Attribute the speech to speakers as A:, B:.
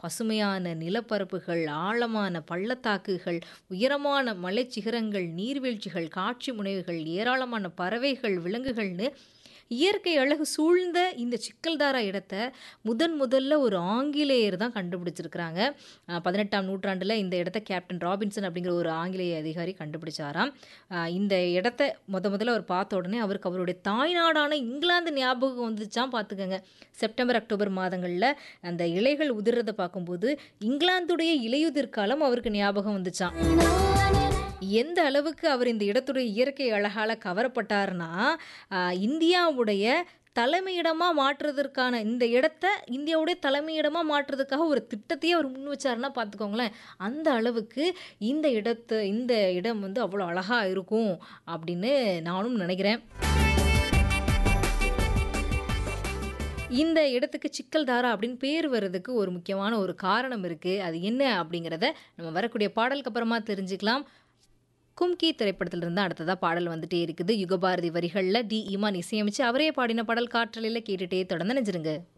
A: பசுமையான நிலப்பரப்புகள், ஆழமான பள்ளத்தாக்குகள், உயரமான மலைச்சிகரங்கள், நீர்வீழ்ச்சிகள், காட்சி முனைவுகள், ஏராளமான பறவைகள், விலங்குகள்னு இயற்கை அழகு சூழ்ந்த இந்த சிக்கல்தாரா இடத்த முதன் முதல்ல ஒரு ஆங்கிலேயர் தான் கண்டுபிடிச்சிருக்கிறாங்க. அ 18ஆம் நூற்றாண்டுல இந்த இடத்த கேப்டன் ராபின்சன் அப்படிங்கிற ஒரு ஆங்கிலேய அதிகாரி கண்டுபிடிச்சாராம். அ இந்த இடத்த மொத முதல்ல அவர் பார்த்த உடனே அவருக்கு அவருடைய தாய்நாடான இங்கிலாந்து ஞாபகம் வந்துச்சாம் பார்த்துக்கங்க. செப்டம்பர், அக்டோபர் மாதங்கள்ல அந்த இலைகள் உதிர்றத பார்க்கும்போது, இங்கிலாந்துடைய இலையுதிர் காலம் அவருக்கு ஞாபகம் வந்துச்சாம். எந்த அளவுக்கு அவர் இந்த இடத்துடைய இயற்கை அழகால கவரப்பட்டார்னா, அ இந்தியாவுடைய தலைமையிடமா மாற்றுவதற்கான இந்த இடத்த இந்தியாவுடைய தலைமையிடமா மாற்றுறதுக்காக ஒரு திட்டத்தையே அவர் முன் வச்சாருன்னா பார்த்துக்கோங்களேன். அந்த அளவுக்கு இந்த இடத்த இந்த இடம் வந்து அவ்வளோ அழகா இருக்கும் அப்படின்னு நானும் நினைக்கிறேன். இந்த இடத்துக்கு சிக்கல்தாரா அப்படின்னு பேர் வர்றதுக்கு ஒரு முக்கியமான ஒரு காரணம் இருக்கு. அது என்ன அப்படிங்கிறத நம்ம வரக்கூடிய பாடலுக்கு அப்புறமா தெரிஞ்சுக்கலாம். கும்கி திரைப்படத்திலிருந்து அடுத்ததா பாடல் வந்துட்டே இருக்குது. யுகபாரதி வரிகள்ல டி. இமான் இசையமைச்சு அவரே பாடின பாடல் காற்றலையில கேட்டுட்டே தொடர்ந்து இணைஞ்சிருங்க.